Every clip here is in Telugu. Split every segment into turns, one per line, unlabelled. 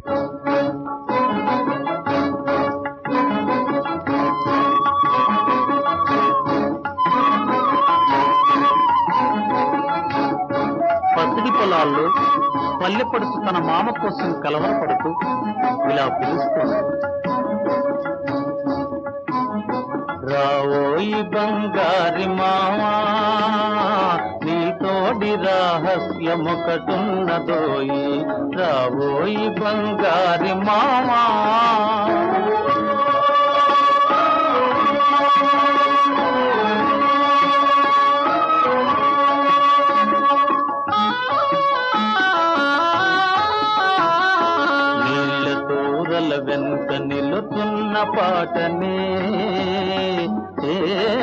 పసిడి పొలాల్లో పల్లె పడుచు తన మామ కోసం కలవరపడుతూ ఇలా పిలుస్తోంది రావోయి బంగారి మామా నీ తోడి రహస్యమొకటున్నదోయి రావోయి బంగారి మామా నీళ్ళ తోరల వెనుక నిలుతున్న పాటనే ఏ,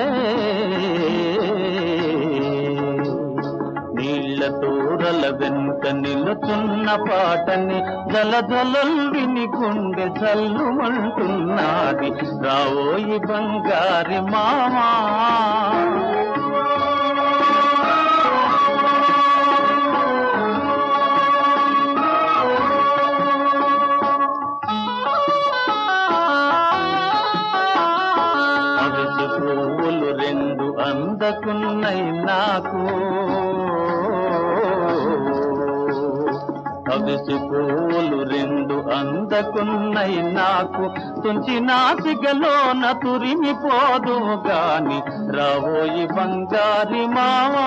నీళ్ళ తోరల వెనుక నిలుతున్న పాటని జల జలల్ విని గుండె జల్లుమంటున్నది రావోయి బంగారి మామా అవిసి పువ్వులు రెండు అందకున్నై నాకు అవిసి పువ్వులు రెండు అందకున్నై నాకు తుంచి నాసికలోన తురిమిపోదు గాని రావోయి బంగారి మావా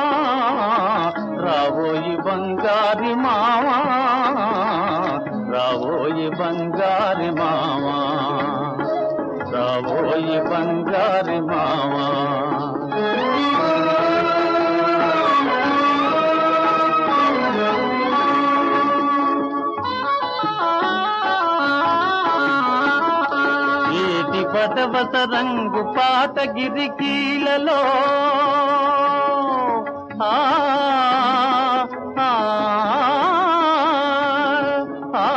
రావోయి బంగారి మావా రావోయి బంగారి మావా రావోయి బంగారి మావా ఏటి పదవత రంగు పాత గిరికీలలో ఆ ఆ, ఆ,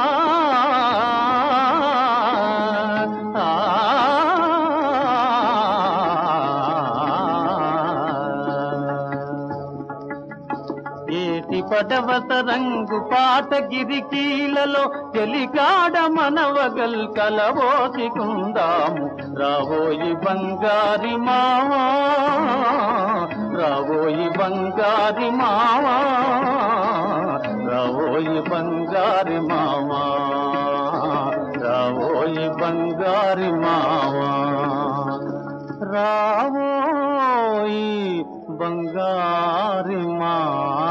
ఏటి పడవత రంగు పాట గిరికీలలో చెలికాడ మనవగల్ కలబోసికుందాము రావోయి బంగారి మావా రావోయి బంగారి మావా రావోయి బంగారి మావా రావోయి బంగారి మావా రావోయి బంగారి మావా